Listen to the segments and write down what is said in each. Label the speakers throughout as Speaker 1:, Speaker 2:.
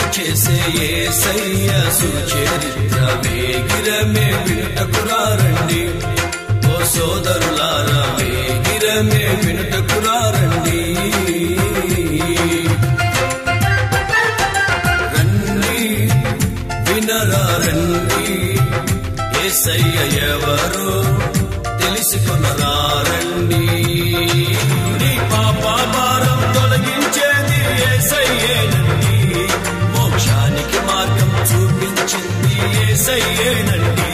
Speaker 1: చేసే ఏసయ్య సుచరిత్ర వేగిరమే వినుటకురారండి ఓ సోదరులారా వేగిరమే వినుటకురారండి రండి వినరా రండి ఏసయ్య ఎవరో తెలుసుకునరా రండి నీ పాప భారం తొలగించేది ఏసయ్యేనండి మోక్షానికి మార్గం చూపించింది ఏసయ్యేనండి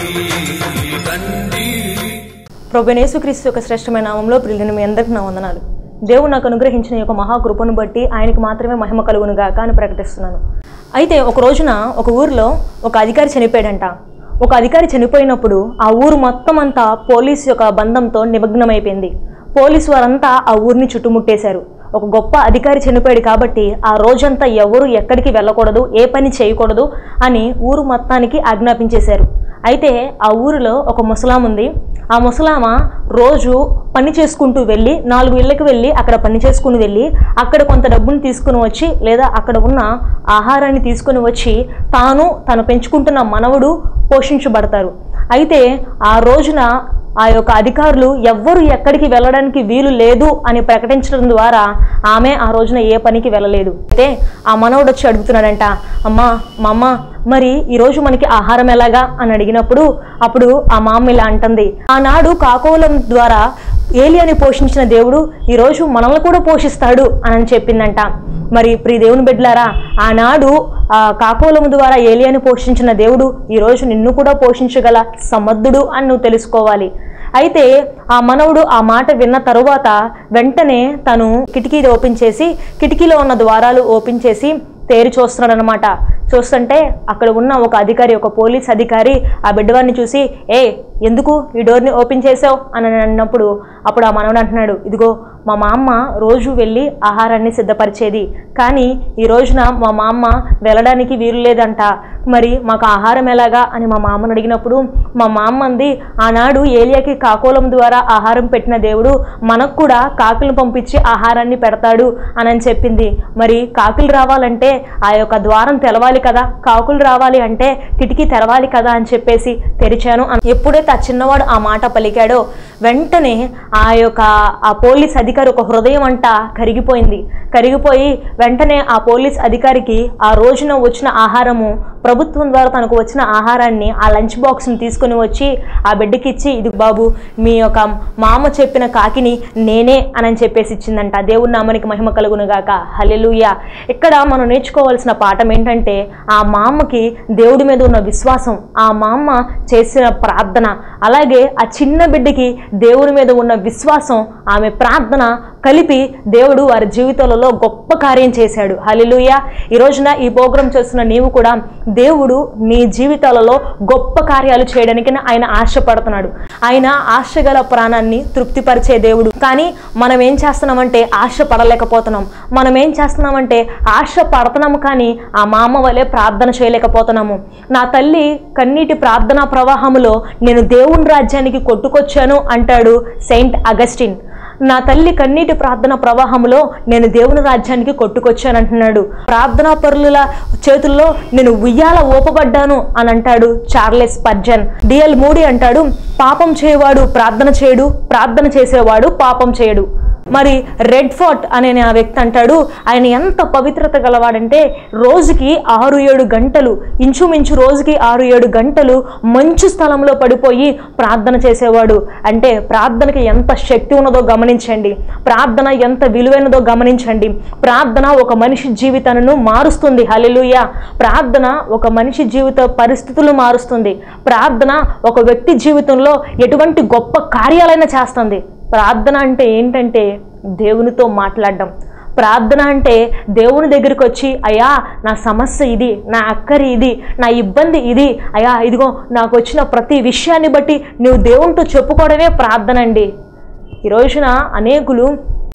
Speaker 1: రండి
Speaker 2: ప్రభునేసుక్రీస్తు యొక్క శ్రేష్టమైన నామంలో ప్రియులను మీ అందరికీ నా వందనాలు దేవుడు నాకు అనుగ్రహించిన ఈ యొక్క మహాకృపను బట్టి ఆయనకి మాత్రమే మహిమ కలుగును గాక అని ప్రకటిస్తున్నాను అయితే ఒక రోజున ఒక ఊరిలో ఒక అధికారి చనిపోయాడంట ఒక అధికారి చనిపోయినప్పుడు ఆ ఊరు మొత్తం అంతా పోలీసు యొక్క బంధంతో నిమగ్నమైపోయింది పోలీసు వారంతా ఆ ఊరిని చుట్టుముట్టేశారు ఒక గొప్ప అధికారి చనిపోయాడు కాబట్టి ఆ రోజంతా ఎవరు ఎక్కడికి వెళ్ళకూడదు ఏ పని చేయకూడదు అని ఊరు మొత్తానికి ఆజ్ఞాపించేశారు అయితే ఆ ఊరిలో ఒక ముసలాం ఉంది ఆ ముసలామ రోజు పని చేసుకుంటూ వెళ్ళి నాలుగు ఇళ్ళకి వెళ్ళి అక్కడ పని చేసుకుని వెళ్ళి అక్కడ కొంత డబ్బును తీసుకుని వచ్చి లేదా అక్కడ ఉన్న ఆహారాన్ని తీసుకుని వచ్చి తాను తను పెంచుకుంటున్న మనవడు పోషించబడతారు అయితే ఆ రోజున ఆ యొక్క అధికారులు ఎవ్వరు ఎక్కడికి వెళ్ళడానికి వీలు లేదు అని ప్రకటించడం ద్వారా ఆమె ఆ రోజున ఏ పనికి వెళ్ళలేదు అయితే ఆ మనవడు వచ్చి అడుగుతున్నాడంట అమ్మా మా అమ్మ మరి ఈరోజు మనకి ఆహారం ఎలాగా అని అడిగినప్పుడు అప్పుడు ఆ మా అమ్మ ఇలా అంటుంది ఆనాడు కాకోలం ద్వారా ఏలియాని పోషించిన దేవుడు ఈరోజు మనల్ని కూడా పోషిస్తాడు అని చెప్పిందంట మరి ప్రియ దేవుని బిడ్డలారా ఆనాడు ఆ కాకోలము ద్వారా ఏలియాని పోషించిన దేవుడు ఈరోజు నిన్ను కూడా పోషించగల సమర్థుడు అని నువ్వు తెలుసుకోవాలి అయితే ఆ మనవుడు ఆ మాట విన్న తరువాత వెంటనే తను కిటికీ ఓపెన్ చేసి కిటికీలో ఉన్న ద్వారాలు ఓపెన్ చేసి తేరి చూస్తున్నాడు అనమాట చూస్తుంటే అక్కడ ఉన్న ఒక అధికారి ఒక పోలీస్ అధికారి ఆ బిడ్డవాడిని చూసి ఏ ఎందుకు ఈ డోర్ని ఓపెన్ చేసావు అని అన్నప్పుడు అప్పుడు ఆ మనవడు అంటున్నాడు ఇదిగో మా మామ రోజు వెళ్ళి ఆహారాన్ని సిద్ధపరిచేది కానీ ఈ రోజున మా మామ వెళ్ళడానికి వీలు లేదంట మరి మాకు ఆహారం ఎలాగా అని మా మామను అడిగినప్పుడు మా మామ అంది ఆనాడు ఏలియాకి కాకోలం ద్వారా ఆహారం పెట్టిన దేవుడు మనకు కూడా కాకులను పంపించి ఆహారాన్ని పెడతాడు అని అని చెప్పింది మరి కాకులు రావాలంటే ఆ యొక్క ద్వారం తెలవాలి కదా కాకులు రావాలి అంటే కిటికీ తెరవాలి కదా అని చెప్పేసి తెరిచాను అని ఎప్పుడైతే ఆ చిన్నవాడు ఆ మాట పలికాడో వెంటనే ఆ యొక్క ఆ పోలీస్ అధికారి ఒక హృదయం అంట కరిగిపోయింది కరిగిపోయి వెంటనే ఆ పోలీస్ అధికారికి ఆ రోజున వచ్చిన ఆహారము ప్రభుత్వం ద్వారా తనకు వచ్చిన ఆహారాన్ని ఆ లంచ్ బాక్స్ని తీసుకుని వచ్చి ఆ బిడ్డకి ఇచ్చి ఇది బాబు మీ యొక్క మామ చెప్పిన కాకిని నేనే అని చెప్పేసి ఇచ్చిందంట దేవుడి నామానికి మహిమ కలుగును గాక హల్లెలూయా ఇక్కడ మనం నేర్చుకోవాల్సిన పాఠం ఏంటంటే ఆ మామకి దేవుడి మీద ఉన్న విశ్వాసం ఆ మామ చేసిన ప్రార్థన అలాగే ఆ చిన్న బిడ్డకి దేవుడి మీద ఉన్న విశ్వాసం ఆమె ప్రార్థన కలిపి దేవుడు వారి జీవితాలలో గొప్ప కార్యం చేశాడు హలిలుయ ఈ రోజున ఈ ప్రోగ్రాం చేస్తున్న నీవు కూడా దేవుడు నీ జీవితాలలో గొప్ప కార్యాలు చేయడానికి ఆయన ఆశపడుతున్నాడు ఆయన ఆశగల ప్రాణాన్ని తృప్తిపరిచే దేవుడు కానీ మనం ఏం చేస్తున్నామంటే ఆశ పడలేకపోతున్నాం మనం ఏం చేస్తున్నామంటే ఆశ పడుతున్నాము కానీ ఆ మామ వలె ప్రార్థన చేయలేకపోతున్నాము నా తల్లి కన్నీటి ప్రార్థనా ప్రవాహములో నేను దేవుని రాజ్యానికి కొట్టుకొచ్చాను అంటాడు సెయింట్ అగస్టిన్ నా తల్లి కన్నీటి ప్రార్థన ప్రవాహంలో నేను దేవుని రాజ్యానికి కొట్టుకొచ్చానంటున్నాడు ప్రార్థనా పరుల చేతుల్లో నేను ఉయ్యాల ఊపబడ్డాను అని అంటాడు చార్లెస్ పర్జన్ డిఎల్ మూడి అంటాడు పాపం చేయవాడు ప్రార్థన చేయడు ప్రార్థన చేసేవాడు పాపం చేయడు మరి రెడ్ ఫోర్ట్ అనే ఆ వ్యక్తి అంటాడు ఆయన ఎంత పవిత్రత గలవాడంటే రోజుకి ఆరు ఏడు గంటలు ఇంచుమించు రోజుకి ఆరు ఏడు గంటలు మంచు స్థలంలో పడిపోయి ప్రార్థన చేసేవాడు అంటే ప్రార్థనకి ఎంత శక్తి ఉన్నదో గమనించండి ప్రార్థన ఎంత విలువైనదో గమనించండి ప్రార్థన ఒక మనిషి జీవితాలను మారుస్తుంది హలెలుయ ప్రార్థన ఒక మనిషి జీవిత పరిస్థితులు మారుస్తుంది ప్రార్థన ఒక వ్యక్తి జీవితంలో ఎటువంటి గొప్ప కార్యాలైనా చేస్తుంది ప్రార్థన అంటే ఏంటంటే దేవునితో మాట్లాడడం ప్రార్థన అంటే దేవుని దగ్గరికి వచ్చి అయ్యా నా సమస్య ఇది నా అక్కరి ఇది నా ఇబ్బంది ఇది అయ్యా ఇదిగో నాకు వచ్చిన ప్రతి విషయాన్ని బట్టి నువ్వు దేవునితో చెప్పుకోవడమే ప్రార్థన అండి ఈ రోజున అనేకులు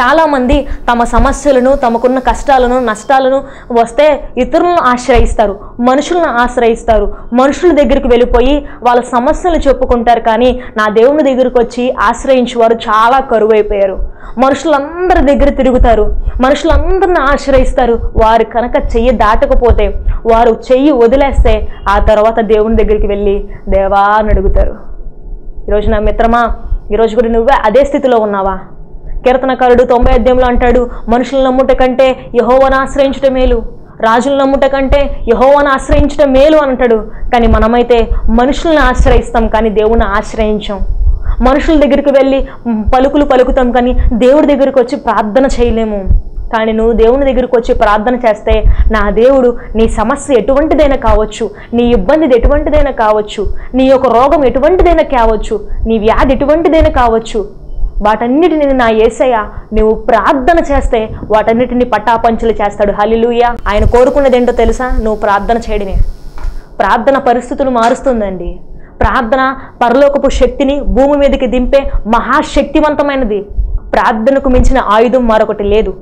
Speaker 2: చాలామంది తమ సమస్యలను తమకున్న కష్టాలను నష్టాలను వస్తే ఇతరులను ఆశ్రయిస్తారు మనుషులను ఆశ్రయిస్తారు మనుషుల దగ్గరికి వెళ్ళిపోయి వాళ్ళ సమస్యలు చెప్పుకుంటారు కానీ నా దేవుని దగ్గరికి వచ్చి ఆశ్రయించేవారు చాలా కరువైపోయారు మనుషులందరి దగ్గర తిరుగుతారు మనుషులందరిని ఆశ్రయిస్తారు వారు కనుక చెయ్యి దాటకపోతే వారు చెయ్యి వదిలేస్తే ఆ తర్వాత దేవుని దగ్గరికి వెళ్ళి దేవా అని అడుగుతారు ఈరోజు నా మిత్రమా ఈరోజు కూడా నువ్వే అదే స్థితిలో ఉన్నావా కీర్తనకారుడు తొంభై అధ్యాయంలో అంటాడు మనుషులను నమ్ముట కంటే యహోవను ఆశ్రయించటం మేలు రాజులను నమ్ముట కంటే యహోవను ఆశ్రయించటం మేలు అని అంటాడు కానీ మనమైతే మనుషులను ఆశ్రయిస్తాం కానీ దేవుని ఆశ్రయించాం మనుషుల దగ్గరికి వెళ్ళి మ్, పలుకులు పలుకుతాం కానీ దేవుడి దగ్గరికి వచ్చి ప్రార్థన చేయలేము కానీ నువ్వు దేవుని దగ్గరికి వచ్చి ప్రార్థన చేస్తే నా దేవుడు నీ సమస్య ఎటువంటిదైనా కావచ్చు నీ ఇబ్బంది ఎటువంటిదైనా కావచ్చు నీ యొక్క రోగం ఎటువంటిదైనా కావచ్చు నీ వ్యాధి ఎటువంటిదైనా కావచ్చు వాటన్నిటిని నా ఏసయ్య నువ్వు ప్రార్థన చేస్తే వాటన్నిటిని పట్టాపంచులు చేస్తాడు హలిలుయ ఆయన కోరుకున్నది ఏంటో తెలుసా నువ్వు ప్రార్థన చేయడమే ప్రార్థన పరిస్థితులు మారుస్తుందండి ప్రార్థన పరలోకపు శక్తిని భూమి మీదకి దింపే మహాశక్తివంతమైనది ప్రార్థనకు మించిన ఆయుధం మరొకటి లేదు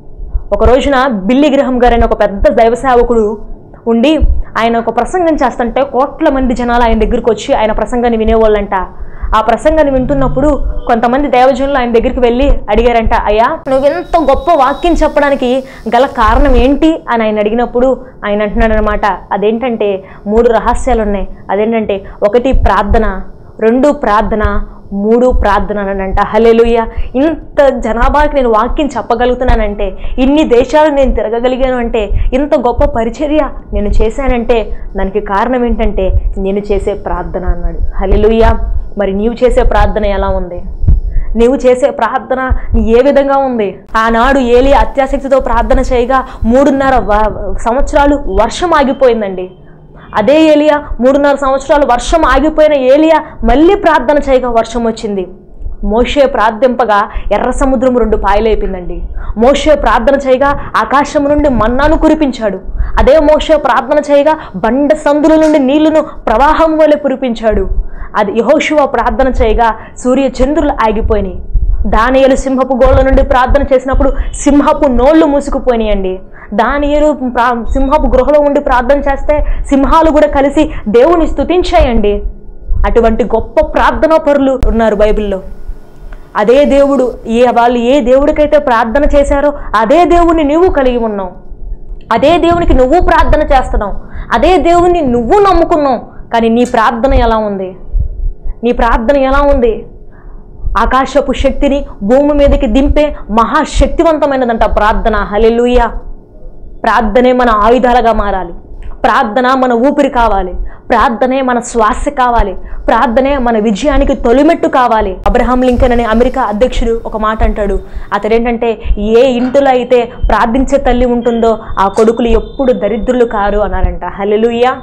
Speaker 2: ఒక రోజున బిల్లి గ్రహం గారు అనే ఒక పెద్ద దైవ సేవకుడు ఉండి ఆయన ఒక ప్రసంగం చేస్తుంటే కోట్ల మంది జనాలు ఆయన దగ్గరికి వచ్చి ఆయన ప్రసంగాన్ని వినేవాళ్ళంట ఆ ప్రసంగాన్ని వింటున్నప్పుడు కొంతమంది దేవజనులు ఆయన దగ్గరికి వెళ్ళి అడిగారంట అయ్యా నువ్వెంత గొప్ప వాక్యం చెప్పడానికి గల కారణం ఏంటి అని ఆయన అడిగినప్పుడు ఆయన అంటున్నాడు అనమాట అదేంటంటే మూడు రహస్యాలు ఉన్నాయి అదేంటంటే ఒకటి ప్రార్థన రెండు ప్రార్థన మూడు ప్రార్థన అనంట హలెలుయ్య ఇంత జనాభాకి నేను వాక్యం చెప్పగలుగుతున్నానంటే ఇన్ని దేశాలు నేను తిరగగలిగాను అంటే ఇంత గొప్ప పరిచర్య నేను చేశానంటే దానికి కారణం ఏంటంటే నేను చేసే ప్రార్థన అన్నాడు హలెలుయ్య మరి నీవు చేసే ప్రార్థన ఎలా ఉంది నీవు చేసే ప్రార్థన నీ ఏ విధంగా ఉంది ఆనాడు ఏలి అత్యాసక్తితో ప్రార్థన చేయగా మూడున్నర వ- సంవత్సరాలు వర్షం ఆగిపోయిందండి అదే ఏలియా మూడున్నర సంవత్సరాలు వర్షం ఆగిపోయిన ఏలియా మళ్ళీ ప్రార్థన చేయగా వర్షం వచ్చింది మోషే ప్రార్థింపగా ఎర్ర సముద్రం రెండు పాయలైపోయిందండి మోషే ప్రార్థన చేయగా ఆకాశం నుండి మన్నాను కురిపించాడు అదే మోషే ప్రార్థన చేయగా బండ సందుల నుండి నీళ్లను ప్రవాహం వలె కురిపించాడు అది యహోశివ ప్రార్థన చేయగా సూర్య చంద్రులు ఆగిపోయినాయి దానియలు సింహపు గోళ్ళ నుండి ప్రార్థన చేసినప్పుడు సింహపు నోళ్లు మూసుకుపోయినాయండి దానియలు ప్రా సింహపు గృహలో ఉండి ప్రార్థన చేస్తే సింహాలు కూడా కలిసి దేవుని స్తుతించాయండి అటువంటి గొప్ప ప్రార్థనా పరులు ఉన్నారు బైబిల్లో అదే దేవుడు ఏ వాళ్ళు ఏ దేవుడికైతే ప్రార్థన చేశారో అదే దేవుణ్ణి నువ్వు కలిగి ఉన్నావు అదే దేవునికి నువ్వు ప్రార్థన చేస్తున్నావు అదే దేవుణ్ణి నువ్వు నమ్ముకున్నావు కానీ నీ ప్రార్థన ఎలా ఉంది నీ ప్రార్థన ఎలా ఉంది ఆకాశపు శక్తిని భూమి మీదకి దింపే మహాశక్తివంతమైనదంట ప్రార్థన హలెలుయ ప్రార్థనే మన ఆయుధాలుగా మారాలి ప్రార్థన మన ఊపిరి కావాలి ప్రార్థనే మన శ్వాస కావాలి ప్రార్థనే మన విజయానికి తొలిమెట్టు కావాలి అబ్రహాం లింకన్ అనే అమెరికా అధ్యక్షుడు ఒక మాట అంటాడు అతడేంటంటే ఏ ఇంటిలో అయితే ప్రార్థించే తల్లి ఉంటుందో ఆ కొడుకులు ఎప్పుడు దరిద్రులు కారు అన్నారంట హలెలుయ్యా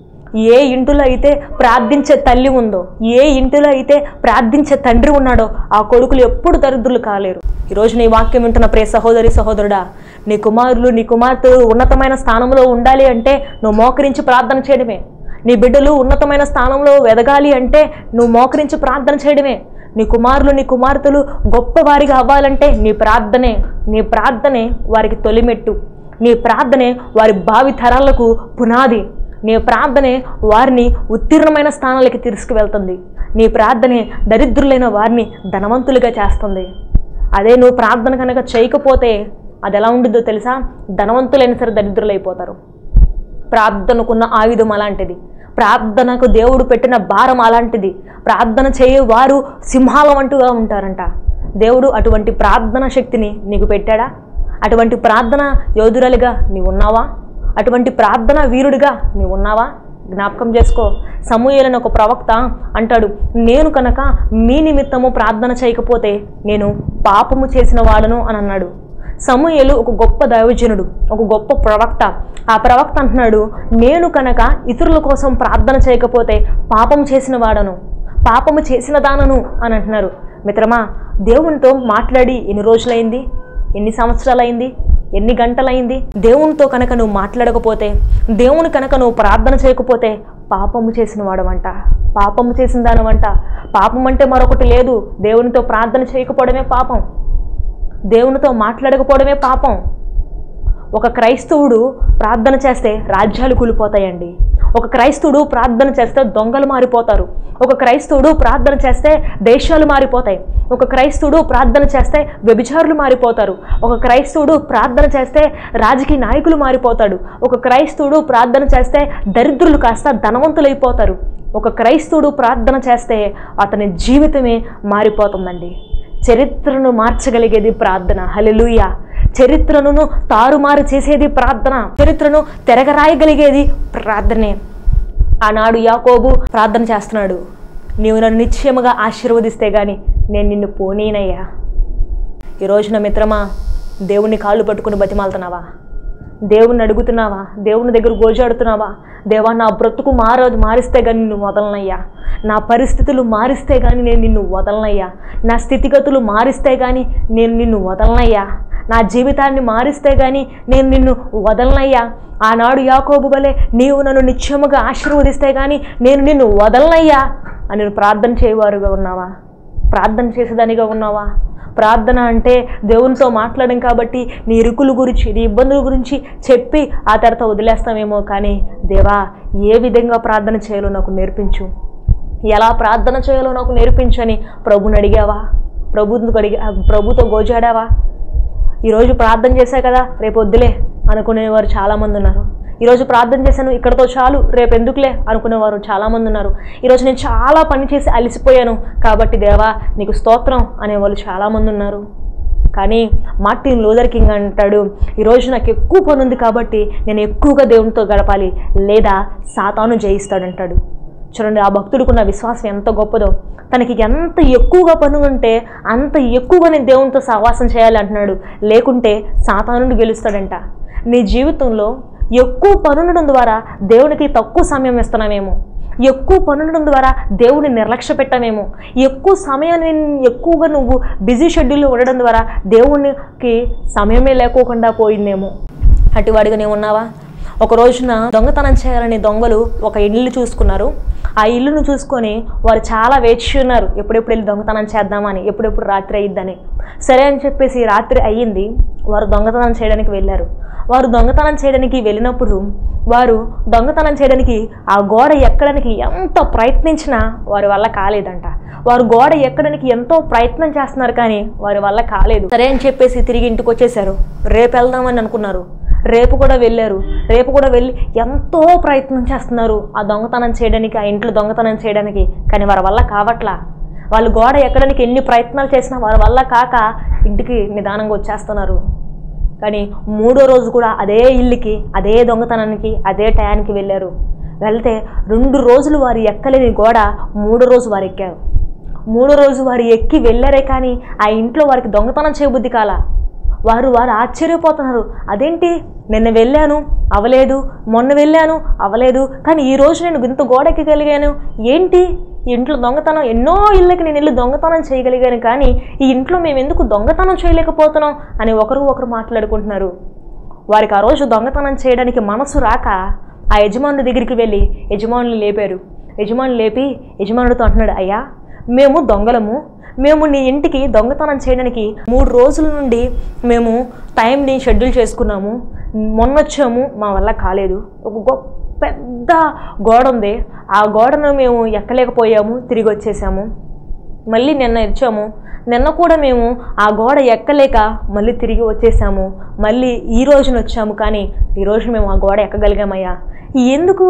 Speaker 2: ఏ ఇంటిలో అయితే ప్రార్థించే తల్లి ఉందో ఏ ఇంటిలో అయితే ప్రార్థించే తండ్రి ఉన్నాడో ఆ కొడుకులు ఎప్పుడు దరిద్రులు కాలేరు ఈరోజు నీ వాక్యం వింటున్న ప్రియ సహోదరి సహోదరుడా నీ కుమారులు నీ కుమార్తెలు ఉన్నతమైన స్థానంలో ఉండాలి అంటే నువ్వు మోకరించి ప్రార్థన చేయడమే నీ బిడ్డలు ఉన్నతమైన స్థానంలో ఎదగాలి అంటే నువ్వు మోకరించి ప్రార్థన చేయడమే నీ కుమారులు నీ కుమార్తెలు గొప్పవారిగా అవ్వాలంటే నీ ప్రార్థనే నీ ప్రార్థనే వారికి తొలిమెట్టు నీ ప్రార్థనే వారి భావి తరాలకు పునాది నీ ప్రార్థనే వారిని ఉత్తీర్ణమైన స్థానాలకి తీసుకువెళ్తుంది నీ ప్రార్థనే దరిద్రులైన వారిని ధనవంతులుగా చేస్తుంది అదే నువ్వు ప్రార్థన కనుక చేయకపోతే అది ఎలా ఉంటుందో తెలుసా ధనవంతులైన సరే దరిద్రులైపోతారు ప్రార్థనకున్న ఆయుధం అలాంటిది ప్రార్థనకు దేవుడు పెట్టిన భారం అలాంటిది ప్రార్థన చేయే వారు సింహాల వంటుగా ఉంటారంట దేవుడు అటువంటి ప్రార్థన శక్తిని నీకు పెట్టాడా అటువంటి ప్రార్థన యోధురాలిగా నీవు ఉన్నావా అటువంటి ప్రార్థన వీరుడిగా నీవు ఉన్నావా జ్ఞాపకం చేసుకో సమూహలను ఒక ప్రవక్త అంటాడు నేను కనుక మీ నిమిత్తము ప్రార్థన చేయకపోతే నేను పాపము చేసిన వాడను అని అన్నాడు సమూయేలు ఒక గొప్ప దైవజనుడు ఒక గొప్ప ప్రవక్త ఆ ప్రవక్త అంటున్నాడు నేను కనుక ఇతరుల కోసం ప్రార్థన చేయకపోతే పాపం చేసిన వాడను పాపము చేసిన దానను అని అంటున్నారు మిత్రమా దేవునితో మాట్లాడి ఎన్ని రోజులైంది ఎన్ని సంవత్సరాలైంది ఎన్ని గంటలైంది దేవునితో కనుక నువ్వు మాట్లాడకపోతే దేవుని కనుక నువ్వు ప్రార్థన చేయకపోతే పాపము చేసిన వాడమంట పాపము చేసిన దానమంట పాపం అంటే మరొకటి లేదు దేవునితో ప్రార్థన చేయకపోవడమే పాపం దేవునితో మాట్లాడకపోవడమే పాపం ఒక క్రైస్తవుడు ప్రార్థన చేస్తే రాజ్యాలు కూలిపోతాయండి ఒక క్రైస్తవుడు ప్రార్థన చేస్తే దొంగలు మారిపోతారు ఒక క్రైస్తవుడు ప్రార్థన చేస్తే దేశాలు మారిపోతాయి ఒక క్రైస్తవుడు ప్రార్థన చేస్తే వ్యభిచారులు మారిపోతారు ఒక క్రైస్తవుడు ప్రార్థన చేస్తే రాజకీయ నాయకులు మారిపోతాడు ఒక క్రైస్తవుడు ప్రార్థన చేస్తే దరిద్రులు కాస్త ధనవంతులైపోతారు ఒక క్రైస్తవుడు ప్రార్థన చేస్తే అతని జీవితమే మారిపోతుందండి చరిత్రను మార్చగలిగేది ప్రార్థన హల్లెలూయ చరిత్రను తారుమారు చేసేది ప్రార్థన చరిత్రను తెరగరాయగలిగేది ప్రార్థనే ఆనాడు యాకోబు ప్రార్థన చేస్తున్నాడు నీవు నన్ను నిశ్చయముగా ఆశీర్వదిస్తే గాని నేను నిన్ను పోనీనయ్యా ఈ రోజున మిత్రమా దేవుని కాళ్ళు పట్టుకుని బతిమాలుతున్నావా దేవుణ్ణి అడుగుతున్నావా దేవుని దగ్గర గోజాడుతున్నావా దేవా నా బ్రతుకు మార మారిస్తే కానీ నిన్ను వదలనయ్యా నా పరిస్థితులు మారిస్తే కానీ నేను నిన్ను వదలనయ్యా నా స్థితిగతులు మారిస్తే కానీ నేను నిన్ను వదలనయ్యా నా జీవితాన్ని మారిస్తే కానీ నేను నిన్ను వదలనయ్యా ఆనాడు యాకోబు వలె నీవు నన్ను నిత్యముగా ఆశీర్వదిస్తే కానీ నేను నిన్ను వదలనయ్యా అని నేను ప్రార్థన చేయవారుగా ఉన్నావా ప్రార్థన చేసేదానిగా ఉన్నావా ప్రార్థన అంటే దేవునితో మాట్లాడడం కాబట్టి నీ ఇరుకుల గురించి నీ ఇబ్బందుల గురించి చెప్పి ఆ తర్వాత వదిలేస్తామేమో కానీ దేవా ఏ విధంగా ప్రార్థన చేయాలో నాకు నేర్పించు ఎలా ప్రార్థన చేయాలో నాకు నేర్పించు అని ప్రభుని అడిగావా ప్రభుతో అడిగా ప్రభుతో గోజాడావా ఈరోజు ప్రార్థన చేశా కదా రేపు వద్దులే అనుకునేవారు చాలామంది ఉన్నారు ఈరోజు ప్రార్థన చేశాను ఇక్కడతో చాలు రేపు ఎందుకులే అనుకునేవారు చాలామంది ఉన్నారు ఈరోజు నేను చాలా పని చేసి అలసిపోయాను కాబట్టి దేవా నీకు స్తోత్రం అనేవాళ్ళు చాలామంది ఉన్నారు కానీ మార్టిన్ లూథర్ కింగ్ అంటాడు ఈరోజు నాకు ఎక్కువ పని ఉంది కాబట్టి నేను ఎక్కువగా దేవునితో గడపాలి లేదా సాతాను జయిస్తాడంటాడు చూడండి ఆ భక్తుడికున్న విశ్వాసం ఎంత గొప్పదో తనకి ఎంత ఎక్కువగా పని ఉంటే అంత ఎక్కువగా నేను దేవునితో సహవాసం చేయాలి అంటున్నాడు లేకుంటే సాతానుడు గెలుస్తాడంట నీ జీవితంలో ఎక్కువ పనుండడం ద్వారా దేవునికి తక్కువ సమయం ఇస్తున్నామేమో ఎక్కువ పనుండడం ద్వారా దేవుని నిర్లక్ష్య పెట్టామేమో ఎక్కువ సమయాన్ని ఎక్కువగా నువ్వు బిజీ షెడ్యూల్లో ఉండడం ద్వారా దేవునికి సమయమే లేకోకుండా పోయిందేమో అటువాడిగా నీవు ఉన్నావా ఒక రోజున దొంగతనం చేయాలని దొంగలు ఒక ఇల్లు చూసుకున్నారు ఆ ఇల్లును చూసుకొని వారు చాలా వేచి ఉన్నారు ఎప్పుడెప్పుడు వెళ్ళి దొంగతనం చేద్దామని ఎప్పుడెప్పుడు రాత్రి అయ్యిద్దని సరే అని చెప్పేసి రాత్రి అయ్యింది వారు దొంగతనం చేయడానికి వెళ్ళారు వారు దొంగతనం చేయడానికి వెళ్ళినప్పుడు వారు దొంగతనం చేయడానికి ఆ గోడ ఎక్కడానికి ఎంత ప్రయత్నించినా వారి వల్ల కాలేదంట వారు గోడ ఎక్కడానికి ఎంతో ప్రయత్నం చేస్తున్నారు కానీ వారి వల్ల కాలేదు సరే అని చెప్పేసి తిరిగి ఇంటికి వచ్చేసారు రేపు వెళ్దామని అనుకున్నారు రేపు కూడా వెళ్ళారు రేపు కూడా వెళ్ళి ఎంతో ప్రయత్నం చేస్తున్నారు ఆ దొంగతనం చేయడానికి ఆ ఇంట్లో దొంగతనం చేయడానికి కానీ వారి వల్ల కావట్లా వాళ్ళు గోడ ఎక్కడానికి ఎన్ని ప్రయత్నాలు చేసినా వారి వల్ల కాక ఇంటికి నిదానంగా వచ్చేస్తున్నారు కానీ మూడో రోజు కూడా అదే ఇల్లుకి అదే దొంగతనానికి అదే టయానికి వెళ్ళారు వెళ్తే రెండు రోజులు వారు ఎక్కలేని గోడ మూడో రోజు వారు ఎక్కారు మూడో రోజు వారు ఎక్కి వెళ్ళారే కానీ ఆ ఇంట్లో వారికి దొంగతనం చేయబుద్ధి కాల వారు వారు ఆశ్చర్యపోతున్నారు అదేంటి నిన్న వెళ్ళాను అవలేదు మొన్న వెళ్ళాను అవలేదు కానీ ఈ రోజు నేను ఇంత గోడెక్కగలిగాను ఏంటి ఈ ఇంట్లో దొంగతనం ఎన్నో ఇళ్ళకి నేను వెళ్ళి దొంగతనం చేయగలిగాను కానీ ఈ ఇంట్లో మేము ఎందుకు దొంగతనం చేయలేకపోతున్నాం అని ఒకరు ఒకరు మాట్లాడుకుంటున్నారు వారికి ఆ రోజు దొంగతనం చేయడానికి మనసు రాక ఆ యజమానుడి దగ్గరికి వెళ్ళి యజమానులు లేపారు యజమానులు లేపి యజమానుడితో అంటున్నాడు అయ్యా మేము దొంగలము మేము నీ ఇంటికి దొంగతనం చేయడానికి మూడు రోజుల నుండి మేము టైంని షెడ్యూల్ చేసుకున్నాము మొన్న వచ్చాము మా వల్ల కాలేదు ఒక గొప్ప పెద్ద గోడ ఉంది ఆ గోడను మేము ఎక్కలేకపోయాము తిరిగి వచ్చేసాము మళ్ళీ నిన్న ఇచ్చాము నిన్న కూడా మేము ఆ గోడ ఎక్కలేక మళ్ళీ తిరిగి వచ్చేసాము మళ్ళీ ఈ రోజున వచ్చాము కానీ ఈ రోజు మేము ఆ గోడ ఎక్కగలిగామయ్యా ఎందుకు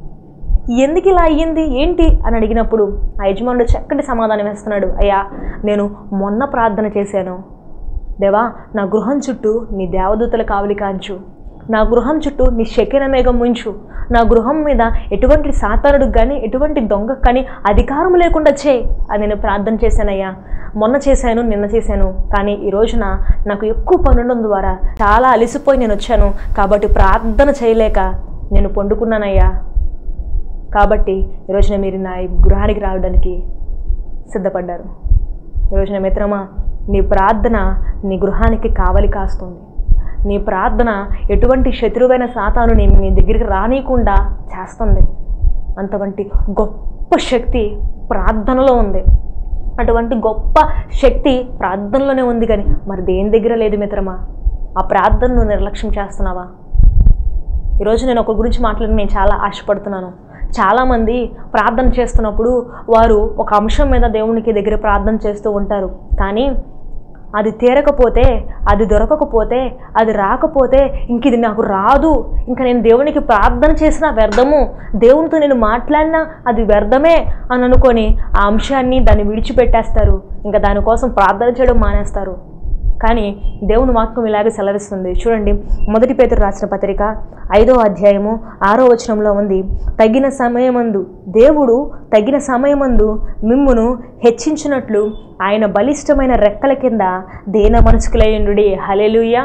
Speaker 2: ఎందుకు ఇలా అయ్యింది ఏంటి అని అడిగినప్పుడు ఆ యజమానుడు చక్కటి సమాధానం వేస్తున్నాడు అయ్యా నేను మొన్న ప్రార్థన చేశాను దేవా నా గృహం చుట్టూ నీ దేవదూతల కావలి కాంచు నా గృహం చుట్టూ నీ శకిన మేఘం ఉంచు నా గృహం మీద ఎటువంటి సాతానుడికి కానీ ఎటువంటి దొంగకు కానీ అధికారం లేకుండా చేయి అని నేను ప్రార్థన చేశానయ్యా మొన్న చేశాను నిన్న చేశాను కానీ ఈ రోజున నాకు ఎక్కువ పనుండడం ద్వారా చాలా అలసిపోయి నేను వచ్చాను కాబట్టి ప్రార్థన చేయలేక నేను పండుకున్నానయ్యా కాబట్టి ఈరోజున మీరు నా ఈ గృహానికి రావడానికి సిద్ధపడ్డారు ఈరోజున మిత్రమా నీ ప్రార్థన నీ గృహానికి కావలి కాస్తుంది నీ ప్రార్థన ఎటువంటి శత్రువైన సాతాను నీ నీ దగ్గరికి రానియకుండా చేస్తుంది అంతవంటి గొప్ప శక్తి ప్రార్థనలో ఉంది అటువంటి గొప్ప శక్తి ప్రార్థనలోనే ఉంది కానీ మరి దేని దగ్గర లేదు మిత్రమా ఆ ప్రార్థనను నిర్లక్ష్యం చేస్తున్నావా ఈరోజు నేను ఒక గురించి మాట్లాడి నేను చాలా ఆశపడుతున్నాను చాలామంది ప్రార్థన చేస్తున్నప్పుడు వారు ఒక అంశం మీద దేవునికి దగ్గర ప్రార్థన చేస్తూ ఉంటారు కానీ అది తీరకపోతే అది దొరకకపోతే అది రాకపోతే ఇంక ఇది నాకు రాదు ఇంకా నేను దేవునికి ప్రార్థన చేసిన వ్యర్థము దేవునితో నేను మాట్లాడినా అది వ్యర్థమే అని అనుకొని ఆ అంశాన్ని దాన్ని విడిచిపెట్టేస్తారు ఇంకా దానికోసం ప్రార్థన చేయడం మానేస్తారు కానీ దేవుని వాక్యం ఇలాగే సెలవిస్తుంది చూడండి మొదటి పేతురు రాసిన పత్రిక ఐదో అధ్యాయము ఆరో వచనంలో ఉంది తగిన సమయమందు దేవుడు తగిన సమయమందు మిమ్మును హెచ్చించినట్లు ఆయన బలిష్టమైన రెక్కల కింద దేన మనసుకులయ్యుండు హలెలుయ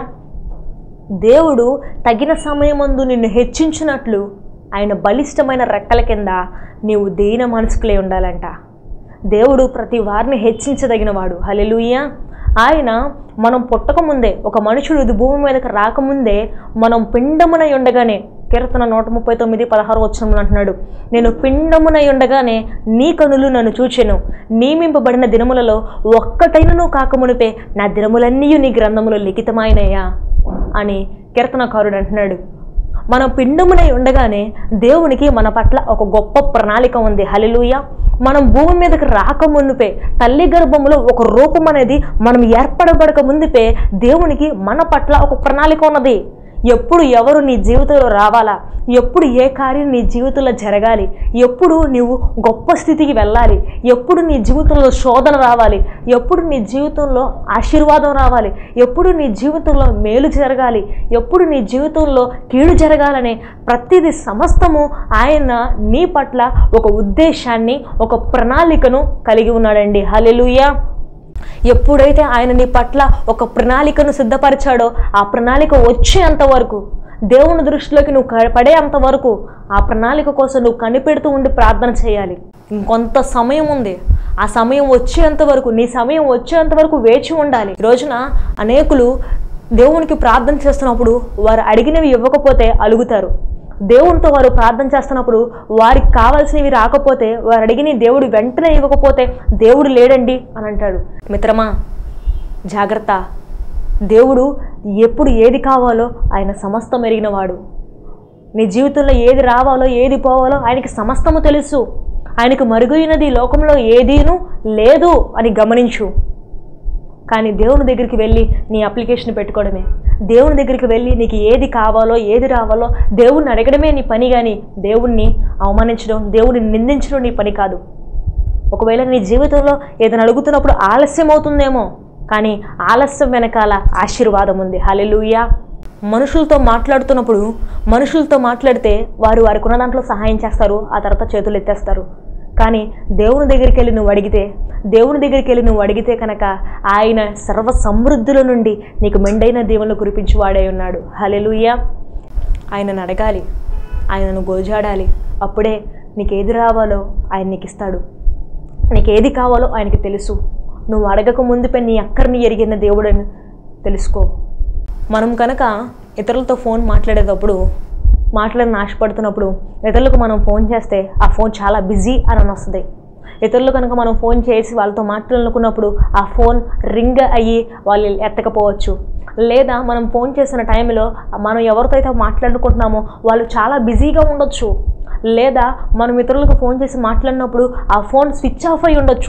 Speaker 2: దేవుడు తగిన సమయమందు నిన్ను హెచ్చించినట్లు ఆయన బలిష్టమైన రెక్కల కింద నీవు దీన మనసుకులై ఉండాలంట దేవుడు ప్రతి వారిని హెచ్చించదగినవాడు హలెలుయ ఆయన మనం పుట్టకముందే ఒక మనుషుడు ఇది భూమి మీదకి రాకముందే మనం పిండమునై ఉండగానే కీర్తన నూట ముప్పై తొమ్మిది పదహారు వచనంలో అంటున్నాడు నేను పిండమునై ఉండగానే నీ కనులు నన్ను చూచెను నియమింపబడిన దినములలో ఒక్కటైనను కాకమునిపే నా దినములన్నీ నీ గ్రంథములో లిఖితమైనయా అని కీర్తనకారుడు అంటున్నాడు మనం పిండమునై ఉండగానే దేవునికి మన పట్ల ఒక గొప్ప ప్రణాళిక ఉంది హలిలుయ మనం భూమి మీదకి రాకముందుపే తల్లి గర్భములో ఒక రూపం అనేది మనం ఏర్పడబడక ముందుపే దేవునికి మన పట్ల ఒక ప్రణాళిక ఉన్నది ఎప్పుడు ఎవరు నీ జీవితంలో రావాలా ఎప్పుడు ఏ కార్యం నీ జీవితంలో జరగాలి ఎప్పుడు నీవు గొప్ప స్థితికి వెళ్ళాలి ఎప్పుడు నీ జీవితంలో శోధన రావాలి ఎప్పుడు నీ జీవితంలో ఆశీర్వాదం రావాలి ఎప్పుడు నీ జీవితంలో మేలు జరగాలి ఎప్పుడు నీ జీవితంలో కీడు జరగాలనే ప్రతిదీ సమస్తము ఆయన నీ పట్ల ఒక ఉద్దేశాన్ని ఒక ప్రణాళికను కలిగి ఉన్నాడండి హలెలుయా ఎప్పుడైతే ఆయన నీ పట్ల ఒక ప్రణాళికను సిద్ధపరిచాడో ఆ ప్రణాళిక వచ్చేంత వరకు దేవుని దృష్టిలోకి నువ్వు క- పడేంత వరకు ఆ ప్రణాళిక కోసం నువ్వు కనిపెడుతూ ఉండి ప్రార్థన చేయాలి ఇంకొంత సమయం ఉంది ఆ సమయం వచ్చేంత వరకు నీ సమయం వచ్చేంత వరకు వేచి ఉండాలి ఈ రోజున అనేకులు దేవునికి ప్రార్థన చేస్తున్నప్పుడు వారు అడిగినవి ఇవ్వకపోతే అలుగుతారు దేవునితో వారు ప్రార్థన చేస్తున్నప్పుడు వారికి కావాల్సినవి రాకపోతే వారు అడిగిన దేవుడు వెంటనే ఇవ్వకపోతే దేవుడు లేడండి అని అంటాడు మిత్రమా జాగ్రత్త దేవుడు ఎప్పుడు ఏది కావాలో ఆయన సమస్తం ఎరిగినవాడు నీ జీవితంలో ఏది రావాలో ఏది పోవాలో ఆయనకి సమస్తము తెలుసు ఆయనకు మరుగైనది ఈ లోకంలో ఏదీను లేదు అని గమనించు కానీ దేవుని దగ్గరికి వెళ్ళి నీ అప్లికేషన్ పెట్టుకోవడమే దేవుని దగ్గరికి వెళ్ళి నీకు ఏది కావాలో ఏది రావాలో దేవుణ్ణి అడగడమే నీ పని కానీ దేవుణ్ణి అవమానించడం దేవుడిని నిందించడం నీ పని కాదు ఒకవేళ నీ జీవితంలో ఏదైనా అడుగుతున్నప్పుడు ఆలస్యం అవుతుందేమో కానీ ఆలస్యం వెనకాల ఆశీర్వాదం ఉంది హలెలుయా మనుషులతో మాట్లాడుతున్నప్పుడు మనుషులతో మాట్లాడితే వారు వారికి ఉన్న దాంట్లో సహాయం చేస్తారు ఆ తర్వాత చేతులు ఎత్తేస్తారు కానీ దేవుని దగ్గరికి వెళ్ళి నువ్వు అడిగితే దేవుని దగ్గరికి వెళ్ళి నువ్వు అడిగితే కనుక ఆయన సర్వ సమృద్ధుల నుండి నీకు మెండైన దేవుళ్ళు కురిపించి వాడే ఉన్నాడు హలెలుయా ఆయనను అడగాలి ఆయనను గోజాడాలి అప్పుడే నీకు ఏది రావాలో ఆయన నీకు ఇస్తాడు నీకు ఏది కావాలో ఆయనకి తెలుసు నువ్వు అడగక ముందుపై నీ అక్కరిని ఎరిగిన దేవుడని తెలుసుకో మనం కనుక ఇతరులతో ఫోన్ మాట్లాడేటప్పుడు మాట్లాడిన ఆశపడుతున్నప్పుడు ఇతరులకు మనం ఫోన్ చేస్తే ఆ ఫోన్ చాలా బిజీ అని వస్తుంది ఇతరులు కనుక మనం ఫోన్ చేసి వాళ్ళతో మాట్లాడాలనుకున్నప్పుడు ఆ ఫోన్ రింగ్ అయ్యి వాళ్ళు ఎత్తకపోవచ్చు లేదా మనం ఫోన్ చేసిన టైంలో మనం ఎవరితో అయితే మాట్లాడుకుంటున్నామో వాళ్ళు చాలా బిజీగా ఉండొచ్చు లేదా మనం ఇతరులకు ఫోన్ చేసి మాట్లాడినప్పుడు ఆ ఫోన్ స్విచ్ ఆఫ్ అయి ఉండొచ్చు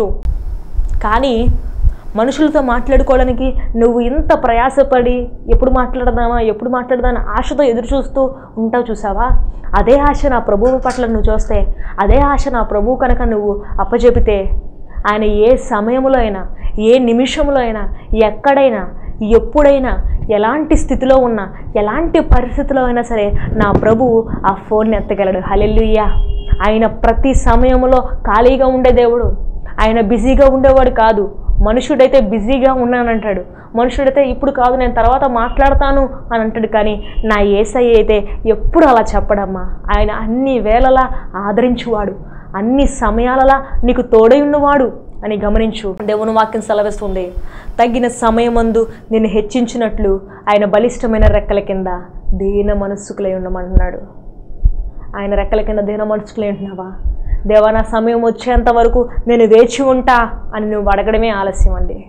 Speaker 2: కానీ మనుషులతో మాట్లాడుకోవడానికి నువ్వు ఇంత ప్రయాసపడి ఎప్పుడు మాట్లాడదామా ఎప్పుడు మాట్లాడదామని ఆశతో ఎదురు చూస్తూ ఉంటావు చూసావా అదే ఆశ నా ప్రభువు పట్ల నువ్వు చూస్తే అదే ఆశ నా ప్రభువు కనుక నువ్వు అప్పచెపితే ఆయన ఏ సమయంలో అయినా ఏ నిమిషంలో అయినా ఎక్కడైనా ఎప్పుడైనా ఎలాంటి స్థితిలో ఉన్నా ఎలాంటి పరిస్థితిలో అయినా సరే నా ప్రభువు ఆ ఫోన్ని ఎత్తగలడు హలెల్లుయ్యా ఆయన ప్రతి సమయంలో ఖాళీగా ఉండే దేవుడు ఆయన బిజీగా ఉండేవాడు కాదు మనుషుడైతే బిజీగా ఉన్నానంటాడు మనుషుడైతే ఇప్పుడు కాదు నేను తర్వాత మాట్లాడతాను అని అంటాడు కానీ నా ఏసై అయితే ఎప్పుడు అలా చెప్పడమ్మా ఆయన అన్ని వేళలా ఆదరించువాడు అన్ని సమయాలలా నీకు తోడై ఉన్నవాడు అని గమనించు దేవుని వాక్యం సెలవిస్తుంది తగిన సమయమందు నిన్ను హెచ్చించినట్లు ఆయన బలిష్టమైన రెక్కల కింద దీన మనస్సుకులై ఉండమంటున్నాడు ఆయన రెక్కల కింద దీన మనసుకులై ఉంటున్నావా దేవా నా సమయం వచ్చేంత వరకు నేను వేచి ఉంటా అని నువ్వు అడగడమే ఆలస్యం అండి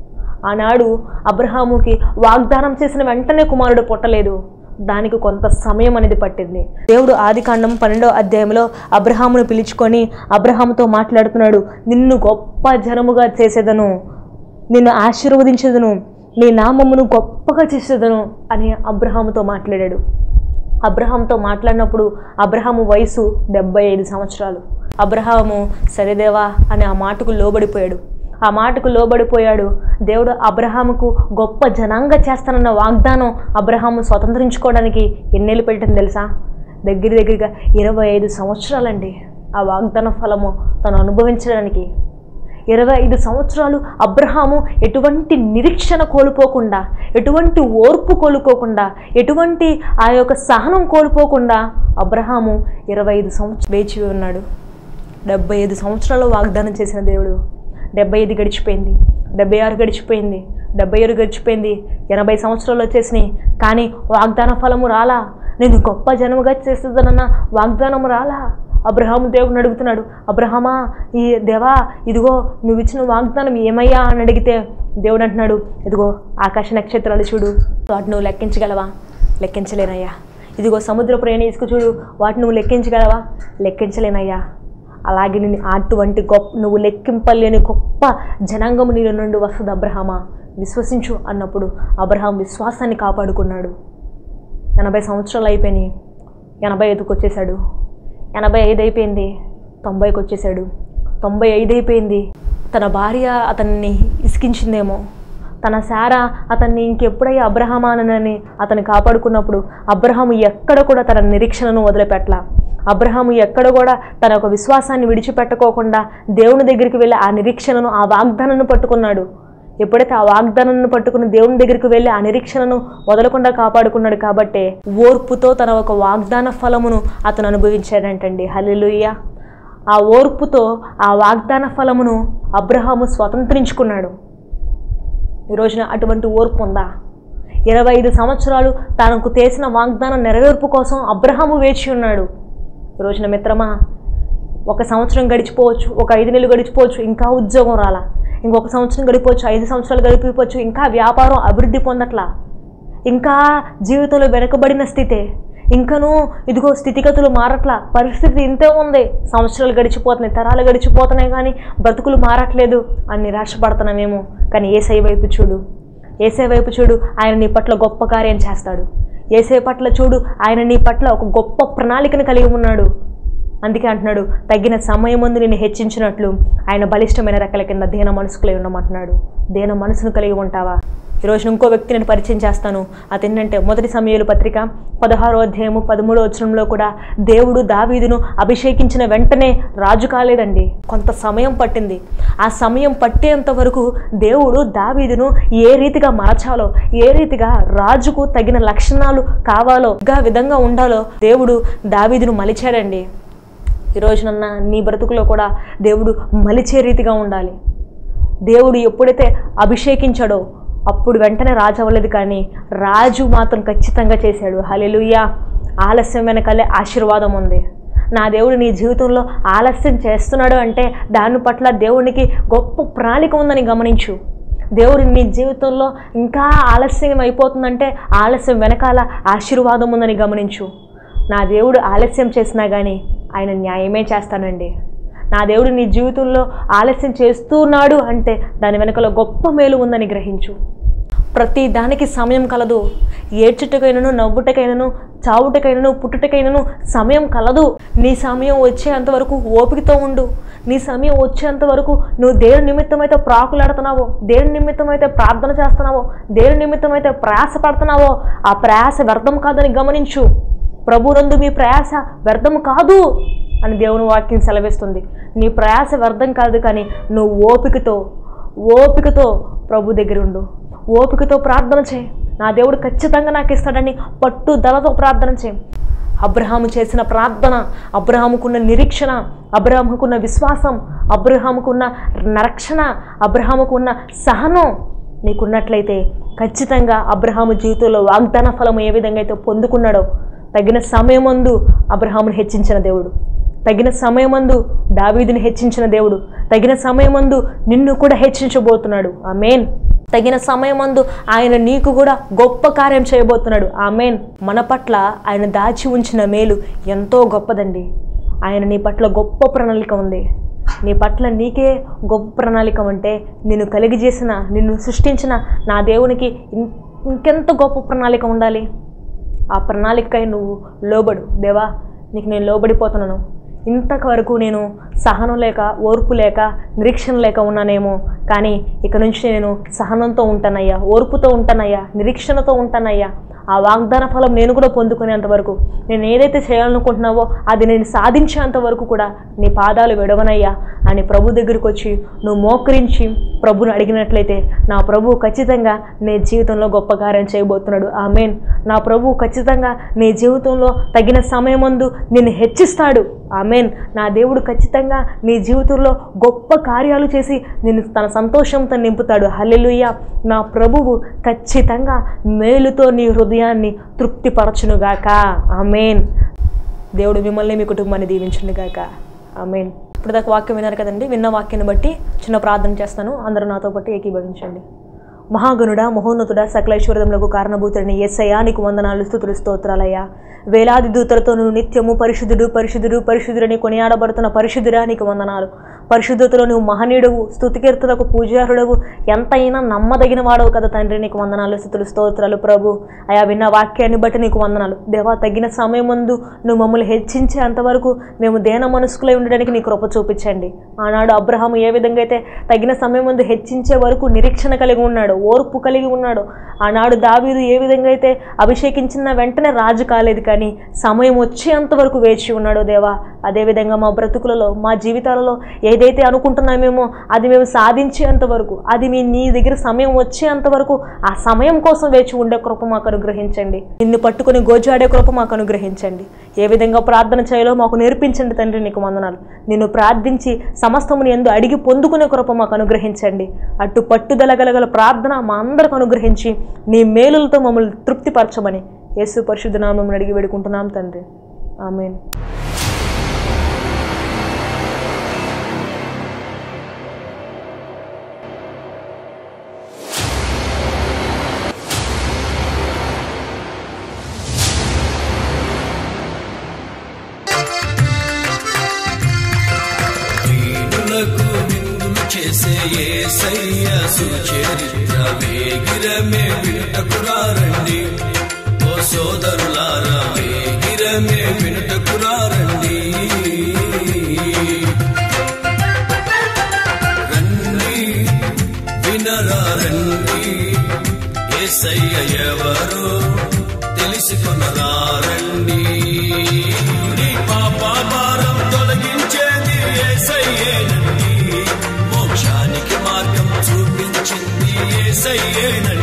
Speaker 2: ఆనాడు అబ్రహాముకి వాగ్దానం చేసిన వెంటనే కుమారుడు పుట్టలేదు దానికి కొంత సమయం అనేది పట్టింది దేవుడు ఆదికాండం పన్నెండో అధ్యాయంలో అబ్రహామును పిలుచుకొని అబ్రహాముతో మాట్లాడుతున్నాడు నిన్ను గొప్ప జనముగా చేసేదను నిన్ను ఆశీర్వదించేదను నీ నామమును గొప్పగా చేసేదను అని అబ్రహాముతో మాట్లాడాడు అబ్రహాంతో మాట్లాడినప్పుడు అబ్రహాము వయసు డెబ్బై ఐదు సంవత్సరాలు అబ్రహాము సరేదేవా అని ఆ మాటకు లోబడిపోయాడు ఆ మాటకు లోబడిపోయాడు దేవుడు అబ్రహాముకు గొప్ప జనాంగ చేస్తానన్న వాగ్దానం అబ్రహాము స్వతంత్రించుకోవడానికి ఎన్నేళ్ళు పెట్టింది తెలుసా దగ్గర దగ్గరగా ఇరవై ఐదు సంవత్సరాలండి ఆ వాగ్దాన ఫలము తను అనుభవించడానికి ఇరవై ఐదు సంవత్సరాలు అబ్రహాము ఎటువంటి నిరీక్షణ కోల్పోకుండా ఎటువంటి ఓర్పు కోల్పోకుండా ఎటువంటి ఆ యొక్క సహనం కోల్పోకుండా అబ్రహాము ఇరవై ఐదు సంవత్సరాలు వేచి ఉన్నాడు డెబ్బై ఐదు సంవత్సరాలు వాగ్దానం చేసిన దేవుడు డెబ్బై ఐదు గడిచిపోయింది డెబ్బై ఆరు గడిచిపోయింది డెబ్బై ఆరు గడిచిపోయింది ఎనభై సంవత్సరాలు వచ్చేసినాయి కానీ వాగ్దాన ఫలము రాలా నేను గొప్ప జనముగా చేస్తుందనన్న వాగ్దానం రాలా అబ్రహాము దేవుడిని అడుగుతున్నాడు అబ్రహమా ఈ దేవా ఇదిగో నువ్వు ఇచ్చిన వాగ్దానం ఏమయ్యా అని అడిగితే దేవుడు అంటున్నాడు ఇదిగో ఆకాశ నక్షత్రాలు చూడు వాటిని నువ్వు లెక్కించగలవా లెక్కించలేనయ్యా ఇదిగో సముద్ర ప్రయాణ ఇసుక చూడు వాటిని నువ్వు లెక్కించగలవా లెక్కించలేనయ్యా అలాగే నేను అటువంటి గొప్ప నువ్వు లెక్కింపలేని గొప్ప జనాంగము నీలో నుండి వస్తుంది అబ్రహమా విశ్వసించు అన్నప్పుడు అబ్రహాం విశ్వాసాన్ని కాపాడుకున్నాడు ఎనభై సంవత్సరాలు అయిపోయినాయి ఎనభై ఐదుకి వచ్చేసాడు ఎనభై ఐదు అయిపోయింది తొంభైకి వచ్చేసాడు తొంభై ఐదు అయిపోయింది తన భార్య అతన్ని ఇసికించిందేమో తన సారా అతన్ని ఇంకెప్పుడయ్యా అబ్రహమానని అతన్ని కాపాడుకున్నప్పుడు అబ్రహాము ఎక్కడ కూడా తన నిరీక్షణను వదిలిపెట్టలా అబ్రహాము ఎక్కడ కూడా తన ఒక విశ్వాసాన్ని విడిచిపెట్టుకోకుండా దేవుని దగ్గరికి వెళ్ళి ఆ నిరీక్షణను ఆ వాగ్దానాన్ని పట్టుకున్నాడు ఎప్పుడైతే ఆ వాగ్దానాన్ని పట్టుకుని దేవుని దగ్గరికి వెళ్ళి ఆ నిరీక్షణను వదలకుండా కాపాడుకున్నాడు కాబట్టే ఓర్పుతో తన ఒక వాగ్దాన ఫలమును అతను అనుభవించాడంటండి హల్లెలూయా ఆ ఓర్పుతో ఆ వాగ్దాన ఫలమును అబ్రహాము స్వతంత్రించుకున్నాడు ఈ రోజున అటువంటి ఓర్పు ఉందా ఇరవై ఐదు సంవత్సరాలు తనకు చేసిన వాగ్దానం నెరవేర్పు కోసం అబ్రహాము వేచి ఉన్నాడు ఈ రోజున మిత్రమా ఒక సంవత్సరం గడిచిపోవచ్చు ఒక ఐదు నెలలు గడిచిపోవచ్చు ఇంకా ఉద్యోగం రాలా ఇంకొక సంవత్సరం గడిపోవచ్చు ఐదు సంవత్సరాలు గడిపిపోవచ్చు ఇంకా వ్యాపారం అభివృద్ధి పొందట్లా ఇంకా జీవితంలో వెనుకబడిన స్థితే ఇంకనూ ఇదిగో స్థితిగతులు మారట్లా పరిస్థితి ఇంతే ఉంది సంవత్సరాలు గడిచిపోతున్నాయి తరాలు గడిచిపోతున్నాయి కానీ బ్రతుకులు మారట్లేదు అని నిరాశపడుతున్నామేమో కానీ ఏసై వైపు చూడు ఏసై వైపు చూడు ఆయన నీ పట్ల గొప్ప కార్యం చేస్తాడు ఏసై పట్ల చూడు ఆయన నీ పట్ల ఒక గొప్ప ప్రణాళికను కలిగి ఉన్నాడు అందుకే అంటున్నాడు తగిన సమయం ముందు నేను హెచ్చించినట్లు ఆయన బలిష్టమైన రెక్కల కింద దీన మనసుకులై ఉండమంటున్నాడు దీన మనసును కలిగి ఉంటావా ఈరోజు ఇంకో వ్యక్తి నేను పరిచయం చేస్తాను అతేంటంటే మొదటి సమయాలు పత్రిక పదహారో అధ్యాయము పదమూడో వచనంలో కూడా దేవుడు దావీదును అభిషేకించిన వెంటనే రాజు కాలేదండి కొంత సమయం పట్టింది ఆ సమయం పట్టేంత వరకు దేవుడు దావీదును ఏ రీతిగా మార్చాలో ఏ రీతిగా రాజుకు తగిన లక్షణాలు కావాలో గా విధంగా ఉండాలో దేవుడు దావీదును మలిచాడండి ఈ రోజునన్న నీ బ్రతుకులో కూడా దేవుడు మలిచే రీతిగా ఉండాలి దేవుడు ఎప్పుడైతే అభిషేకించాడో అప్పుడు వెంటనే రాజు అవ్వలేదు కానీ రాజు మాత్రం ఖచ్చితంగా చేశాడు హలెలుయ్యా ఆలస్యం వెనకాలే ఆశీర్వాదం ఉంది నా దేవుడు నీ జీవితంలో ఆలస్యం చేస్తున్నాడు అంటే దాని పట్ల దేవునికి గొప్ప ప్రణాళిక ఉందని గమనించు దేవుడు నీ జీవితంలో ఇంకా ఆలస్యం అయిపోతుందంటే ఆలస్యం వెనకాల ఆశీర్వాదం ఉందని గమనించు నా దేవుడు ఆలస్యం చేసినా కానీ ఆయన న్యాయమే చేస్తానండి నా దేవుడు నీ జీవితంలో ఆలస్యం చేస్తున్నాడు అంటే దాని వెనకలో గొప్ప మేలు ఉందని గ్రహించు ప్రతి దానికి సమయం కలదు ఏడ్చుటకైనను నవ్వుటకైనను చావుటకైనను పుట్టుటకైనను సమయం కలదు నీ సమయం వచ్చేంత వరకు ఓపికతో ఉండు నీ సమయం వచ్చేంత వరకు నువ్వు దేని నిమిత్తమైతే ప్రాకులాడుతున్నావో దేని నిమిత్తమైతే ప్రార్థన చేస్తున్నావో దేని నిమిత్తమైతే ప్రయాస పడుతున్నావో ఆ ప్రయాస వ్యర్థం కాదని గమనించు ప్రభునందు మీ ప్రయాస వ్యర్థం కాదు అని దేవుని వాక్యం సెలవిస్తుంది నీ ప్రయాస వ్యర్థం కాదు కానీ నువ్వు ఓపికతో ఓపికతో ప్రభు దగ్గర ఉండు ఓపికతో ప్రార్థన చేయి నా దేవుడు ఖచ్చితంగా నాకు ఇస్తాడని పట్టుదలతో ప్రార్థన చేయి అబ్రహాము చేసిన ప్రార్థన అబ్రహాముకున్న నిరీక్షణ అబ్రహాముకున్న విశ్వాసం అబ్రహాముకున్న రక్షణ అబ్రహాముకున్న సహనం నీకున్నట్లయితే ఖచ్చితంగా అబ్రహాము జీవితంలో వాగ్దాన ఫలం ఏ విధంగా అయితే పొందుకున్నాడో తగిన సమయమందు అబ్రహామును హెచ్చించిన దేవుడు తగిన సమయమందు దావీదుని హెచ్చించిన దేవుడు తగిన సమయమందు నిన్ను కూడా హెచ్చించబోతున్నాడు ఆమెన్ తగిన సమయమందు ఆయన నీకు కూడా గొప్ప కార్యం చేయబోతున్నాడు ఆమెన్ మన పట్ల ఆయన దాచి ఉంచిన మేలు ఎంతో గొప్పదండి ఆయన నీ పట్ల గొప్ప ప్రణాళిక ఉంది నీ పట్ల నీకే గొప్ప ప్రణాళిక అంటే నిన్ను కలిగజేసిన నిన్ను సృష్టించిన నా దేవునికి ఇం- ఇంకెంత గొప్ప ప్రణాళిక ఉండాలి ఆ ప్రణాళికకై నువ్వు లోబడు దేవా నీకు నేను లోబడిపోతున్నాను ఇంతవరకు నేను సహనం లేక ఓర్పు లేక నిరీక్షణ లేక ఉన్నానేమో కానీ ఇక నుంచి నేను సహనంతో ఉంటానయ్యా ఓర్పుతో ఉంటానయ్యా నిరీక్షణతో ఉంటానయ్యా ఆ వాగ్దాన ఫలం నేను కూడా పొందుకునేంత వరకు నేను ఏదైతే చేయాలనుకుంటున్నావో అది నేను సాధించేంత వరకు కూడా నీ పాదాలు విడవనయ్యా అని ప్రభు దగ్గరికి వచ్చి నువ్వు మోకరించి ప్రభుని అడిగినట్లయితే నా ప్రభు ఖచ్చితంగా నీ జీవితంలో గొప్ప కార్యం చేయబోతున్నాడు ఆమెన్ నా ప్రభు ఖచ్చితంగా నీ జీవితంలో తగిన సమయమందు నిన్ను హెచ్చిస్తాడు ఆమెన్ నా దేవుడు ఖచ్చితంగా నీ జీవితంలో గొప్ప కార్యాలు చేసి నిన్ను తన సంతోషంతో నింపుతాడు హల్లెలూయా నా ప్రభువు ఖచ్చితంగా మేలుతో నీ హృదయాన్ని తృప్తిపరచునుగాక ఆమెన్ దేవుడు మిమ్మల్ని మీ కుటుంబాన్ని దీవించునుగాక ఆమెన్ ఇప్పుడు దాకా వాక్యం విన్నారు కదండి విన్న వాక్యాన్ని బట్టి చిన్న ప్రార్థన చేస్తాను అందరూ నాతో పాటు ఏకీభవించండి మహాగణుడా మహోన్నతుడా సకలైశ్వరములకు కారణభూతుడిని ఎస్సయ్యా నీకు వందనాలు స్థుతులు స్తోత్రాలయ్యా వేలాది దూతలతో నువ్వు నిత్యము పరిశుద్ధుడు పరిశుద్ధుడు పరిశుద్ధుడని కొనియాడబడుతున్న పరిశుద్ధుడా నీకు వందనాలు పరిశుద్ధతలో నువ్వు మహనీయుడవు స్థుతికీర్తులకు పూజారుడవు ఎంతైనా నమ్మదగిన వాడవు కదా తండ్రి నీకు వందనాలు స్థుతులు స్తోత్రాలు ప్రభు అయా విన్న వాక్యాన్ని బట్టి నీకు వందనాలు దేవా తగిన సమయం ముందు నువ్వు మమ్మల్ని హెచ్చించే అంతవరకు మేము దేన మనస్కులై ఉండడానికి నీ కృప చూపించండి ఆనాడు అబ్రహాము ఏ విధంగా అయితే తగిన సమయం ముందు హెచ్చించే వరకు నిరీక్షణ కలిగి ఉన్నాడు ఓర్పు కలిగి ఉన్నాడు ఆనాడు దావీదు ఏ విధంగా అయితే అభిషేకించిన వెంటనే రాజు కాలేదు కానీ సమయం వచ్చేంత వరకు వేచి ఉన్నాడో దేవా అదేవిధంగా మా బ్రతుకులలో మా జీవితాలలో ఏదైతే అనుకుంటున్నామేమో అది మేము సాధించేంత వరకు అది మీ నీ దగ్గర సమయం వచ్చేంత వరకు ఆ సమయం కోసం వేచి ఉండే కృప మాకు అనుగ్రహించండి నిన్ను పట్టుకొని గోజాడే కృప మాకు అనుగ్రహించండి ఏ విధంగా ప్రార్థన చేయాలో మాకు నేర్పించండి తండ్రి నీకు వందనాలు నిన్ను ప్రార్థించి సమస్తముని ఎందు అడిగి పొందుకునే కృప మాకు అనుగ్రహించండి అటు పట్టుదల గలగల ప్రార్థన మా అందరికి అనుగ్రహించి నీ మేలులతో మమ్మల్ని తృప్తిపరచమని యేసు పరిశుద్ధ నామం అడిగి వేడుకుంటున్నాం తండ్రి ఆమెన్
Speaker 1: దీనులకు నిందులు చేసే ఏసయ్య సుచరిత్ర వేగిరమే వినుటకురారండి ఓ సోదరులారా వేగిరమే వినుటకురారండి రండి వినరా రండి ఏసయ్య ఎవరో తెలుసుకునరా రండి నీ పాప భారం తొలగించేది ఏసయ్యేనండి మోక్షానికి మార్గం చూపించింది ఏసయ్యేనండి